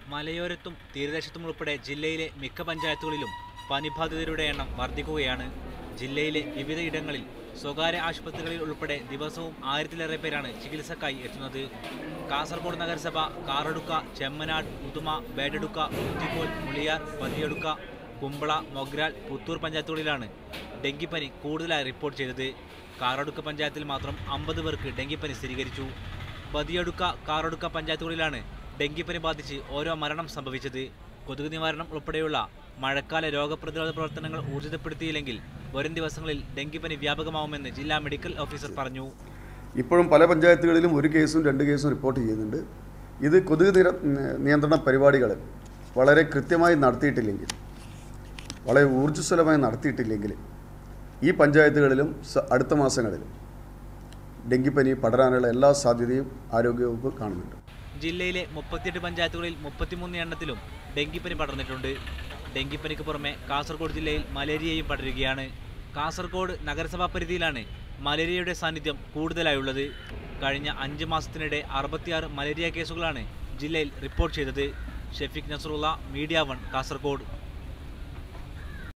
മലയോരത്തും തീരദേശത്തും ഉൾപ്പെടെ ജില്ലയിലെ മിക്ക പഞ്ചായത്തുകളിലും പനിബാധിതരുടെ എണ്ണം വർദ്ധിക്കുകയാണ് ജില്ലയിലെ വിവിധ ഇടങ്ങളിൽ സ്വകാര്യ ആശുപത്രികളിൽ ഉൾപ്പെടെ ദിവസവും ആയിരത്തിലേറെ പേരാണ് ചികിത്സക്കായി എത്തുന്നത് കാസർഗോഡ് നഗരസഭ കാറടുക്ക ചെമ്മനാട് ഉദുമ ബേഡടുക്ക കുറ്റിക്കോൽ മുളിയാർ പതിയടുക്ക കുമ്പള മൊഗ്രാൽ പുത്തൂർ പഞ്ചായത്തുകളിലാണ് ഡെങ്കിപ്പനി കൂടുതലായി റിപ്പോർട്ട് ചെയ്തത് കാറടുക്ക പഞ്ചായത്തിൽ മാത്രം അമ്പത് പേർക്ക് ഡെങ്കിപ്പനി സ്ഥിരീകരിച്ചു ബദിയടുക്ക കാറടുക്ക പഞ്ചായത്തുകളിലാണ് ഡെങ്കിപ്പനി ബാധിച്ച് ഓരോ മരണം സംഭവിച്ചത് കൊതുക് നിവാരണം ഉൾപ്പെടെയുള്ള മഴക്കാല രോഗപ്രതിരോധ പ്രവർത്തനങ്ങൾ ഊർജിതപ്പെടുത്തിയില്ലെങ്കിൽ വരും ദിവസങ്ങളിൽ ഡെങ്കിപ്പനി വ്യാപകമാവുമെന്ന് ജില്ലാ മെഡിക്കൽ ഓഫീസർ പറഞ്ഞു ഇപ്പോഴും പല പഞ്ചായത്തുകളിലും ഒരു കേസും രണ്ട് കേസും റിപ്പോർട്ട് ചെയ്യുന്നുണ്ട് ഇത് കൊതുക് നിര നിയന്ത്രണ പരിപാടികൾ വളരെ കൃത്യമായി നടത്തിയിട്ടില്ലെങ്കിൽ വളരെ ഊർജ്ജസ്വലമായി നടത്തിയിട്ടില്ലെങ്കിൽ ഈ പഞ്ചായത്തുകളിലും സ- അടുത്ത മാസങ്ങളിലും ഡെങ്കിപ്പനി പടരാനുള്ള എല്ലാ സാധ്യതയും ആരോഗ്യവകുപ്പ് കാണുന്നുണ്ട് ജില്ലയിലെ മുപ്പത്തിയെട്ട് പഞ്ചായത്തുകളിൽ മുപ്പത്തിമൂന്ന് എണ്ണത്തിലും ഡെങ്കിപ്പനി പടർന്നിട്ടുണ്ട് ഡെങ്കിപ്പനിക്ക് പുറമെ കാസർഗോഡ് ജില്ലയിൽ മലേറിയയും പടരുകയാണ് കാസർഗോഡ് നഗരസഭാ പരിധിയിലാണ് മലേറിയയുടെ സാന്നിധ്യം കൂടുതലായുള്ളത് കഴിഞ്ഞ അഞ്ച് മാസത്തിനിടെ അറുപത്തിയാറ് മലേറിയ കേസുകളാണ് ജില്ലയിൽ റിപ്പോർട്ട് ചെയ്തത് ഷെഫീഖ് നസറുള്ള മീഡിയ വൺ കാസർഗോഡ്